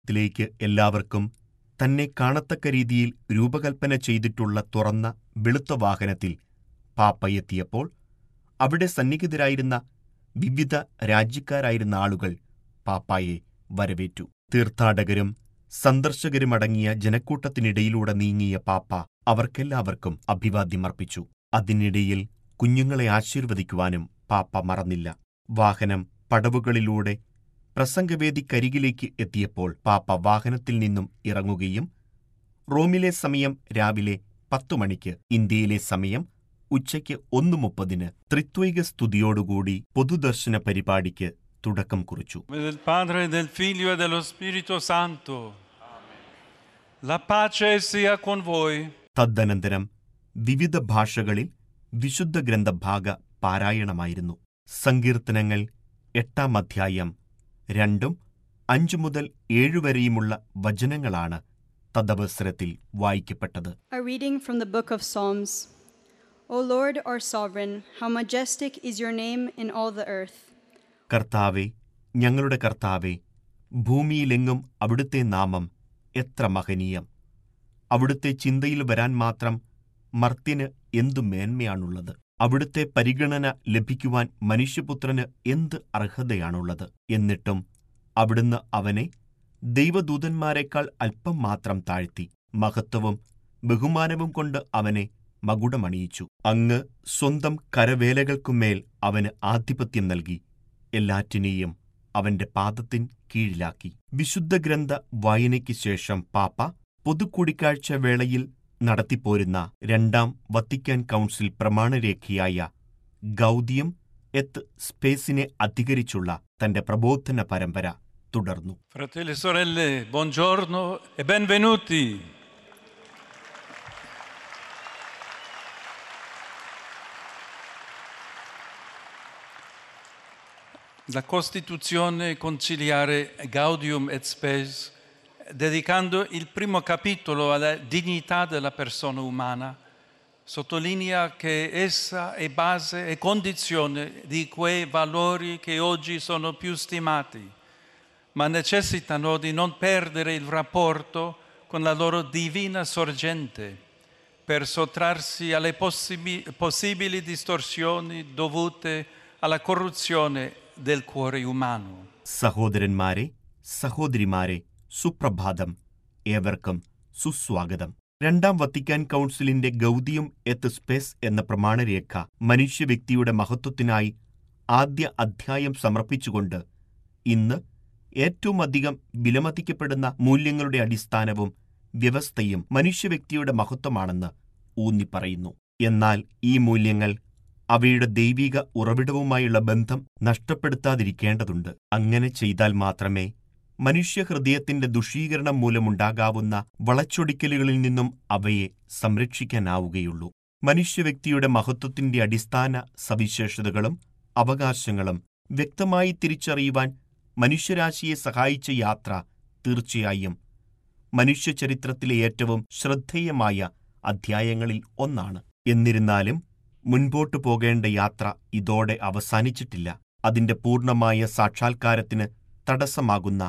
ത്തിലേക്ക് എല്ലാവർക്കും തന്നെ കാണത്തക്ക രീതിയിൽ രൂപകൽപ്പന ചെയ്തിട്ടുള്ള തുറന്ന വെളുത്ത വാഹനത്തിൽ പാപ്പ എത്തിയപ്പോൾ അവിടെ സന്നിഹിതരായിരുന്ന വിവിധ രാജ്യക്കാരായിരുന്ന ആളുകൾ പാപ്പായെ വരവേറ്റു തീർത്ഥാടകരും സന്ദർശകരുമടങ്ങിയ ജനക്കൂട്ടത്തിനിടയിലൂടെ നീങ്ങിയ പാപ്പ അവർക്കെല്ലാവർക്കും അഭിവാദ്യമർപ്പിച്ചു അതിനിടയിൽ കുഞ്ഞുങ്ങളെ ആശീർവദിക്കുവാനും പാപ്പ മറന്നില്ല വാഹനം പടവുകളിലൂടെ പ്രസംഗവേദിക്കരികിലേക്ക് എത്തിയപ്പോൾ പാപ്പ വാഹനത്തിൽ നിന്നും ഇറങ്ങുകയും റോമിലെ സമയം രാവിലെ പത്തു മണിക്ക് ഇന്ത്യയിലെ സമയം ഉച്ചയ്ക്ക് ഒന്ന് മുപ്പതിന് ത്രിത്വൈക സ്തുതിയോടുകൂടി പൊതുദർശന പരിപാടിക്ക് തുടക്കം കുറിച്ചു nome del Padre, del Figlio e dello Spirito Santo. La pace sia con voi. തദ്ദനന്തരം വിവിധ ഭാഷകളിൽ വിശുദ്ധ ഗ്രന്ഥഭാഗ പാരായണമായിരുന്നു സങ്കീർത്തനങ്ങൾ എട്ടാം അധ്യായം രണ്ടും അഞ്ചു മുതൽ ഏഴു വരെയുമുള്ള വചനങ്ങളാണ് തദവസരത്തിൽ വായിക്കപ്പെട്ടത് A reading from the book of Psalms. O Lord, our sovereign, how majestic is your name in all the earth. കർത്താവെ ഞങ്ങളുടെ കർത്താവെ ഭൂമിയിലെങ്ങും അവിടുത്തെ നാമം എത്ര മഹനീയം അവിടുത്തെ ചിന്തയിൽ വരാൻ മാത്രം മർത്യന് എന്തു മേന്മയാണുള്ളത് അവിടുത്തെ പരിഗണന ലഭിക്കുവാൻ മനുഷ്യപുത്രന് എന്ത് അർഹതയാണുള്ളത് എന്നിട്ടും അവിടുന്ന് അവനെ ദൈവദൂതന്മാരെക്കാൾ അല്പം മാത്രം താഴ്ത്തി മഹത്വവും ബഹുമാനവും കൊണ്ട് അവനെ മകുടമണിയിച്ചു അങ്ങ് സ്വന്തം കരവേലകൾക്കുമേൽ അവന് ആധിപത്യം നൽകി എല്ലാറ്റിനെയും അവന്റെ പാദത്തിൻ കീഴിലാക്കി വിശുദ്ധ ഗ്രന്ഥ വായനയ്ക്ക് ശേഷം പാപ്പ പൊതുകൂടിക്കാഴ്ച വേളയിൽ നടത്തിപ്പോരുന്ന രണ്ടാം വത്തിക്കാൻ കൗൺസിൽ പ്രമാണരേഖയായ ഗൗദിയം എത്ത് സ്പേസിനെ അധികരിച്ചുള്ള തന്റെ പ്രബോധന പരമ്പര തുടർന്നു Fratelli e sorelle, buongiorno e benvenuti. La Costituzione conciliare Gaudium et Spes, dedicando il primo capitolo alla dignità della persona umana, sottolinea che essa è base e condizione di quei valori che oggi sono più stimati, ma necessitano di non perdere il rapporto con la loro divina sorgente per sottrarsi alle possibi- possibili distorsioni dovute alla corruzione del cuore umano. സഹോദരന്മാരെ സഹോദരിമാരെ സുപ്രഭാതം ഏവർക്കും സുസ്വാഗതം രണ്ടാം Vatican കൗൺസിലിന്റെ ഗൗതിയം എത്ത് space എന്ന പ്രമാണരേഖ മനുഷ്യവ്യക്തിയുടെ മഹത്വത്തിനായി ആദ്യ അധ്യായം സമർപ്പിച്ചുകൊണ്ട് ഇന്ന് ഏറ്റവും അധികം വിലമതിക്കപ്പെടുന്ന മൂല്യങ്ങളുടെ അടിസ്ഥാനവും വ്യവസ്ഥയും മനുഷ്യവ്യക്തിയുടെ മഹത്വമാണെന്ന് ഊന്നിപ്പറയുന്നു എന്നാൽ ഈ മൂല്യങ്ങൾ അവയുടെ ദൈവിക ഉറവിടവുമായുള്ള ബന്ധം നഷ്ടപ്പെടുത്താതിരിക്കേണ്ടതുണ്ട് അങ്ങനെ ചെയ്താൽ മാത്രമേ മനുഷ്യഹൃദയത്തിന്റെ ദുഷീകരണം മൂലമുണ്ടാകാവുന്ന വളച്ചൊടിക്കലുകളിൽ നിന്നും അവയെ സംരക്ഷിക്കാനാവുകയുള്ളൂ മനുഷ്യവ്യക്തിയുടെ മഹത്വത്തിന്റെ അടിസ്ഥാന സവിശേഷതകളും അവകാശങ്ങളും വ്യക്തമായി തിരിച്ചറിയുവാൻ മനുഷ്യരാശിയെ സഹായിച്ച യാത്ര തീർച്ചയായും മനുഷ്യചരിത്രത്തിലെ ഏറ്റവും ശ്രദ്ധേയമായ അധ്യായങ്ങളിൽ ഒന്നാണ് എന്നിരുന്നാലും മുൻപോട്ടു പോകേണ്ട യാത്ര ഇതോടെ അവസാനിച്ചിട്ടില്ല അതിന്റെ പൂർണ്ണമായ സാക്ഷാത്കാരത്തിന് തടസ്സമാകുന്ന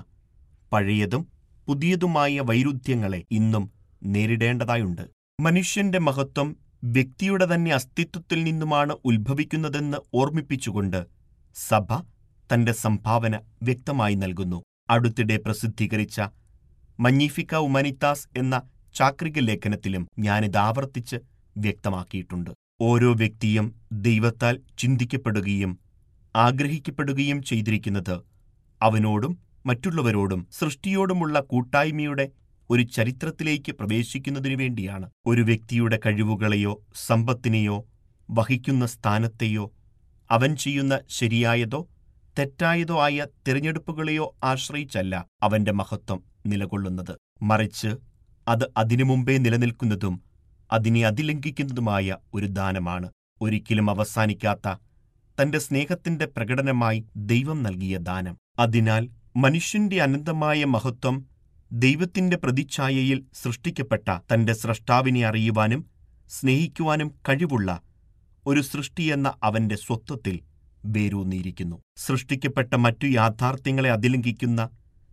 പഴയതും പുതിയതുമായ വൈരുദ്ധ്യങ്ങളെ ഇന്നും നേരിടേണ്ടതായുണ്ട് മനുഷ്യന്റെ മഹത്വം വ്യക്തിയുടെ തന്നെ അസ്തിത്വത്തിൽ നിന്നുമാണ് ഉത്ഭവിക്കുന്നതെന്ന് ഓർമ്മിപ്പിച്ചുകൊണ്ട് സഭ തന്റെ സംഭാവന വ്യക്തമായി നൽകുന്നു അടുത്തിടെ പ്രസിദ്ധീകരിച്ച മഞ്ഞിഫിക്ക ഉമാനിത്താസ് എന്ന ചാക്രിക ലേഖനത്തിലും ഞാനിത് ആവർത്തിച്ച് വ്യക്തമാക്കിയിട്ടുണ്ട് ഓരോ വ്യക്തിയും ദൈവത്താൽ ചിന്തിക്കപ്പെടുകയും ആഗ്രഹിക്കപ്പെടുകയും ചെയ്തിരിക്കുന്നത് അവനോടും മറ്റുള്ളവരോടും സൃഷ്ടിയോടുമുള്ള കൂട്ടായ്മയുടെ ഒരു ചരിത്രത്തിലേക്ക് പ്രവേശിക്കുന്നതിനു വേണ്ടിയാണ് ഒരു വ്യക്തിയുടെ കഴിവുകളെയോ സമ്പത്തിനെയോ വഹിക്കുന്ന സ്ഥാനത്തെയോ അവൻ ചെയ്യുന്ന ശരിയായതോ തെറ്റായതോ ആയ തിരഞ്ഞെടുപ്പുകളെയോ ആശ്രയിച്ചല്ല അവന്റെ മഹത്വം നിലകൊള്ളുന്നത് മറിച്ച് അത് അതിനു മുമ്പേ നിലനിൽക്കുന്നതും അതിനെ അതിലംഘിക്കുന്നതുമായ ഒരു ദാനമാണ് ഒരിക്കലും അവസാനിക്കാത്ത തന്റെ സ്നേഹത്തിന്റെ പ്രകടനമായി ദൈവം നൽകിയ ദാനം അതിനാൽ മനുഷ്യന്റെ അനന്തമായ മഹത്വം ദൈവത്തിന്റെ പ്രതിച്ഛായയിൽ സൃഷ്ടിക്കപ്പെട്ട തന്റെ സ്രഷ്ടാവിനെ അറിയുവാനും സ്നേഹിക്കുവാനും കഴിവുള്ള ഒരു സൃഷ്ടിയെന്ന അവന്റെ സ്വത്വത്തിൽ വേരൂന്നിയിരിക്കുന്നു സൃഷ്ടിക്കപ്പെട്ട മറ്റു യാഥാർത്ഥ്യങ്ങളെ അതിലംഘിക്കുന്ന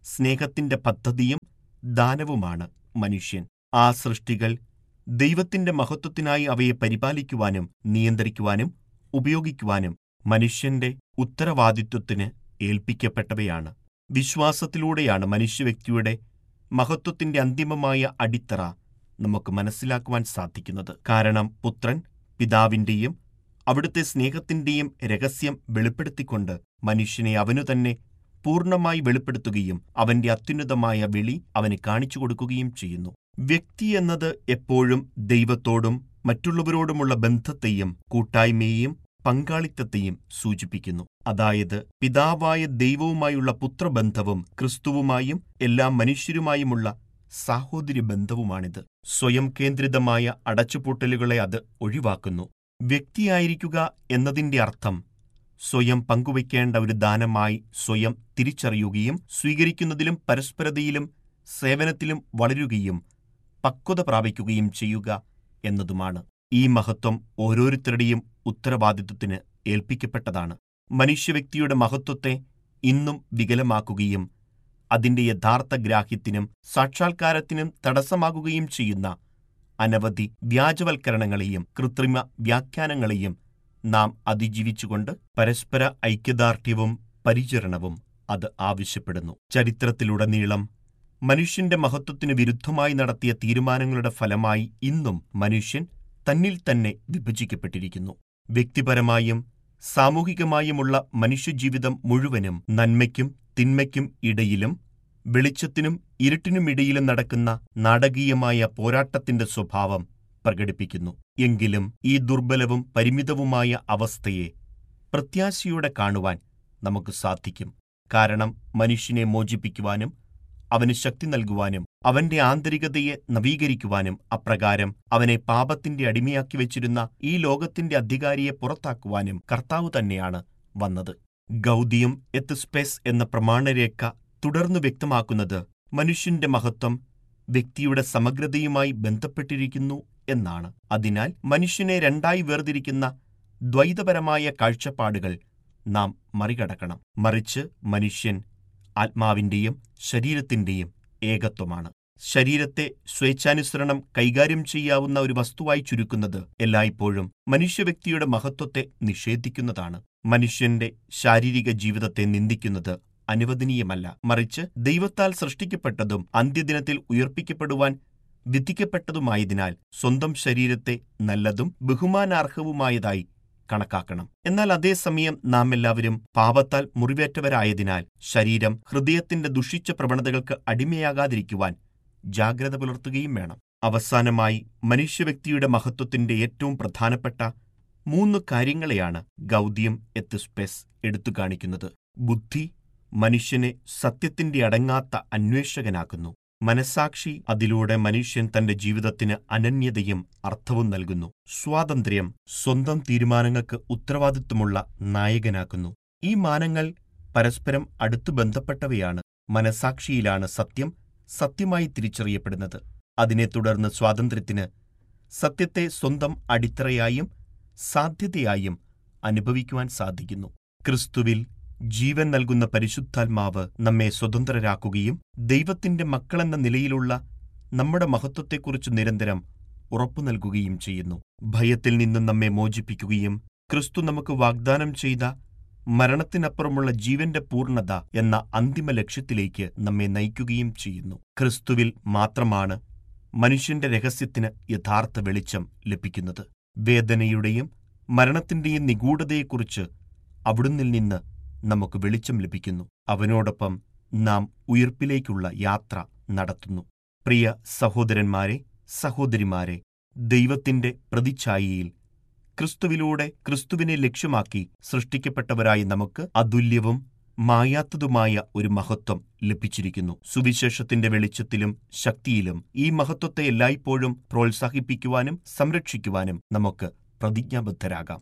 സ്നേഹത്തിന്റെ പദ്ധതിയും ദാനവുമാണ് മനുഷ്യൻ ആ സൃഷ്ടികൾ ദൈവത്തിന്റെ മഹത്വത്തിനായി അവയെ പരിപാലിക്കുവാനും നിയന്ത്രിക്കുവാനും ഉപയോഗിക്കുവാനും മനുഷ്യന്റെ ഉത്തരവാദിത്വത്തിന് ഏൽപ്പിക്കപ്പെട്ടവയാണ് വിശ്വാസത്തിലൂടെയാണ് മനുഷ്യവ്യക്തിയുടെ മഹത്വത്തിന്റെ അന്തിമമായ അടിത്തറ നമുക്ക് മനസ്സിലാക്കുവാൻ സാധിക്കുന്നത് കാരണം പുത്രൻ പിതാവിന്റെയും അവിടുത്തെ സ്നേഹത്തിന്റെയും രഹസ്യം വെളിപ്പെടുത്തിക്കൊണ്ട് മനുഷ്യനെ അവനു തന്നെ പൂർണ്ണമായി വെളിപ്പെടുത്തുകയും അവന്റെ അത്യുന്നതമായ വിളി അവന് കാണിച്ചു കൊടുക്കുകയും ചെയ്യുന്നു വ്യക്തി എന്നത് എപ്പോഴും ദൈവത്തോടും മറ്റുള്ളവരോടുമുള്ള ബന്ധത്തെയും കൂട്ടായ്മയെയും പങ്കാളിത്തത്തെയും സൂചിപ്പിക്കുന്നു അതായത് പിതാവായ ദൈവവുമായുള്ള പുത്രബന്ധവും ക്രിസ്തുവുമായും എല്ലാ മനുഷ്യരുമായുമുള്ള സാഹോദര്യ ബന്ധവുമാണിത് സ്വയം കേന്ദ്രിതമായ അടച്ചുപൂട്ടലുകളെ അത് ഒഴിവാക്കുന്നു വ്യക്തിയായിരിക്കുക എന്നതിന്റെ അർത്ഥം സ്വയം പങ്കുവയ്ക്കേണ്ട ഒരു ദാനമായി സ്വയം തിരിച്ചറിയുകയും സ്വീകരിക്കുന്നതിലും പരസ്പരതയിലും സേവനത്തിലും വളരുകയും പക്വത പ്രാപിക്കുകയും ചെയ്യുക എന്നതുമാണ് ഈ മഹത്വം ഓരോരുത്തരുടെയും ഉത്തരവാദിത്വത്തിന് ഏൽപ്പിക്കപ്പെട്ടതാണ് മനുഷ്യവ്യക്തിയുടെ മഹത്വത്തെ ഇന്നും വികലമാക്കുകയും അതിന്റെ യഥാർത്ഥ ഗ്രാഹ്യത്തിനും സാക്ഷാത്കാരത്തിനും തടസ്സമാകുകയും ചെയ്യുന്ന അനവധി വ്യാജവൽക്കരണങ്ങളെയും കൃത്രിമ വ്യാഖ്യാനങ്ങളെയും നാം അതിജീവിച്ചുകൊണ്ട് പരസ്പര ഐക്യദാർഢ്യവും പരിചരണവും അത് ആവശ്യപ്പെടുന്നു ചരിത്രത്തിലുടനീളം മനുഷ്യന്റെ മഹത്വത്തിന് വിരുദ്ധമായി നടത്തിയ തീരുമാനങ്ങളുടെ ഫലമായി ഇന്നും മനുഷ്യൻ തന്നിൽ തന്നെ വിഭജിക്കപ്പെട്ടിരിക്കുന്നു വ്യക്തിപരമായും സാമൂഹികമായുമുള്ള മനുഷ്യജീവിതം മുഴുവനും നന്മയ്ക്കും തിന്മയ്ക്കും ഇടയിലും വെളിച്ചത്തിനും ഇരുട്ടിനുമിടയിലും നടക്കുന്ന നാടകീയമായ പോരാട്ടത്തിന്റെ സ്വഭാവം പ്രകടിപ്പിക്കുന്നു എങ്കിലും ഈ ദുർബലവും പരിമിതവുമായ അവസ്ഥയെ പ്രത്യാശയോടെ കാണുവാൻ നമുക്ക് സാധിക്കും കാരണം മനുഷ്യനെ മോചിപ്പിക്കുവാനും അവന് ശക്തി നൽകുവാനും അവന്റെ ആന്തരികതയെ നവീകരിക്കുവാനും അപ്രകാരം അവനെ പാപത്തിന്റെ അടിമയാക്കി വെച്ചിരുന്ന ഈ ലോകത്തിന്റെ അധികാരിയെ പുറത്താക്കുവാനും കർത്താവ് തന്നെയാണ് വന്നത് ഗൗദിയം എത്തിസ്പെസ് എന്ന പ്രമാണരേഖ തുടർന്നു വ്യക്തമാക്കുന്നത് മനുഷ്യന്റെ മഹത്വം വ്യക്തിയുടെ സമഗ്രതയുമായി ബന്ധപ്പെട്ടിരിക്കുന്നു എന്നാണ് അതിനാൽ മനുഷ്യനെ രണ്ടായി വേർതിരിക്കുന്ന ദ്വൈതപരമായ കാഴ്ചപ്പാടുകൾ നാം മറികടക്കണം മറിച്ച് മനുഷ്യൻ ആത്മാവിന്റെയും ശരീരത്തിന്റെയും ഏകത്വമാണ് ശരീരത്തെ സ്വേച്ഛാനുസരണം കൈകാര്യം ചെയ്യാവുന്ന ഒരു വസ്തുവായി ചുരുക്കുന്നത് എല്ലായ്പ്പോഴും മനുഷ്യവ്യക്തിയുടെ മഹത്വത്തെ നിഷേധിക്കുന്നതാണ് മനുഷ്യന്റെ ശാരീരിക ജീവിതത്തെ നിന്ദിക്കുന്നത് അനുവദനീയമല്ല മറിച്ച് ദൈവത്താൽ സൃഷ്ടിക്കപ്പെട്ടതും അന്ത്യദിനത്തിൽ ഉയർപ്പിക്കപ്പെടുവാൻ വിധിക്കപ്പെട്ടതുമായതിനാൽ സ്വന്തം ശരീരത്തെ നല്ലതും ബഹുമാനാർഹവുമായതായി കണക്കാക്കണം എന്നാൽ അതേസമയം നാം എല്ലാവരും പാപത്താൽ മുറിവേറ്റവരായതിനാൽ ശരീരം ഹൃദയത്തിന്റെ ദുഷിച്ച പ്രവണതകൾക്ക് അടിമയാകാതിരിക്കുവാൻ ജാഗ്രത പുലർത്തുകയും വേണം അവസാനമായി മനുഷ്യവ്യക്തിയുടെ മഹത്വത്തിന്റെ ഏറ്റവും പ്രധാനപ്പെട്ട മൂന്ന് കാര്യങ്ങളെയാണ് ഗൗദ്യം എത്തിസ്പെസ് എടുത്തു കാണിക്കുന്നത് ബുദ്ധി മനുഷ്യനെ സത്യത്തിന്റെ അടങ്ങാത്ത അന്വേഷകനാക്കുന്നു മനസാക്ഷി അതിലൂടെ മനുഷ്യൻ തന്റെ ജീവിതത്തിന് അനന്യതയും അർത്ഥവും നൽകുന്നു സ്വാതന്ത്ര്യം സ്വന്തം തീരുമാനങ്ങൾക്ക് ഉത്തരവാദിത്വമുള്ള നായകനാക്കുന്നു ഈ മാനങ്ങൾ പരസ്പരം അടുത്തു ബന്ധപ്പെട്ടവയാണ് മനസാക്ഷിയിലാണ് സത്യം സത്യമായി തിരിച്ചറിയപ്പെടുന്നത് അതിനെ തുടർന്ന് സ്വാതന്ത്ര്യത്തിന് സത്യത്തെ സ്വന്തം അടിത്തറയായും സാധ്യതയായും അനുഭവിക്കുവാൻ സാധിക്കുന്നു ക്രിസ്തുവിൽ ജീവൻ നൽകുന്ന പരിശുദ്ധാത്മാവ് നമ്മെ സ്വതന്ത്രരാക്കുകയും ദൈവത്തിന്റെ മക്കളെന്ന നിലയിലുള്ള നമ്മുടെ മഹത്വത്തെക്കുറിച്ച് നിരന്തരം ഉറപ്പു നൽകുകയും ചെയ്യുന്നു ഭയത്തിൽ നിന്നും നമ്മെ മോചിപ്പിക്കുകയും ക്രിസ്തു നമുക്ക് വാഗ്ദാനം ചെയ്ത മരണത്തിനപ്പുറമുള്ള ജീവന്റെ പൂർണ്ണത എന്ന അന്തിമ ലക്ഷ്യത്തിലേക്ക് നമ്മെ നയിക്കുകയും ചെയ്യുന്നു ക്രിസ്തുവിൽ മാത്രമാണ് മനുഷ്യന്റെ രഹസ്യത്തിന് യഥാർത്ഥ വെളിച്ചം ലഭിക്കുന്നത് വേദനയുടെയും മരണത്തിന്റെയും നിഗൂഢതയെക്കുറിച്ച് അവിടുന്നിൽ നിന്ന് നമുക്ക് വെളിച്ചം ലഭിക്കുന്നു അവനോടൊപ്പം നാം ഉയിർപ്പിലേക്കുള്ള യാത്ര നടത്തുന്നു പ്രിയ സഹോദരന്മാരെ സഹോദരിമാരെ ദൈവത്തിന്റെ പ്രതിച്ഛായയിൽ ക്രിസ്തുവിലൂടെ ക്രിസ്തുവിനെ ലക്ഷ്യമാക്കി സൃഷ്ടിക്കപ്പെട്ടവരായി നമുക്ക് അതുല്യവും മായാത്തതുമായ ഒരു മഹത്വം ലഭിച്ചിരിക്കുന്നു സുവിശേഷത്തിന്റെ വെളിച്ചത്തിലും ശക്തിയിലും ഈ മഹത്വത്തെ എല്ലായ്പ്പോഴും പ്രോത്സാഹിപ്പിക്കുവാനും സംരക്ഷിക്കുവാനും നമുക്ക് പ്രതിജ്ഞാബദ്ധരാകാം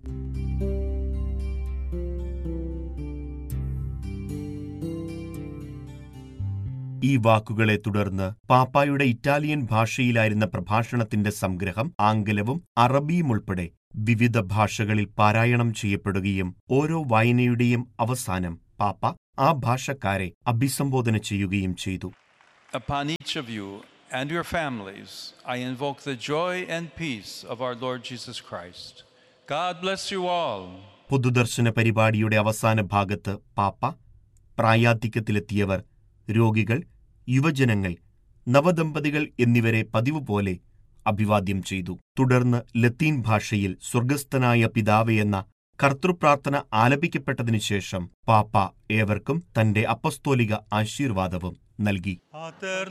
ഈ വാക്കുകളെ തുടർന്ന് പാപ്പായുടെ ഇറ്റാലിയൻ ഭാഷയിലായിരുന്ന പ്രഭാഷണത്തിന്റെ സംഗ്രഹം ആംഗലവും അറബിയും ഉൾപ്പെടെ വിവിധ ഭാഷകളിൽ പാരായണം ചെയ്യപ്പെടുകയും ഓരോ വായനയുടെയും അവസാനം പാപ്പ ആ ഭാഷക്കാരെ അഭിസംബോധന ചെയ്യുകയും ചെയ്തു Upon each of you and your families, I invoke the joy and peace of our Lord Jesus Christ. God bless you all. പൊതുദർശന പരിപാടിയുടെ അവസാന ഭാഗത്ത് പാപ്പ പ്രായാധിക്യത്തിലെത്തിയവർ രോഗികൾ യുവജനങ്ങൾ നവദമ്പതികൾ എന്നിവരെ പതിവ് പോലെ അഭിവാദ്യം ചെയ്തു തുടർന്ന് ലത്തീൻ ഭാഷയിൽ സ്വർഗസ്ഥനായ പിതാവേ എന്ന കർത്തൃപ്രാർത്ഥന ആലപിക്കപ്പെട്ടതിനു ശേഷം പാപ്പ ഏവർക്കും തന്റെ അപ്പസ്തോലിക ആശീർവാദവും നൽകി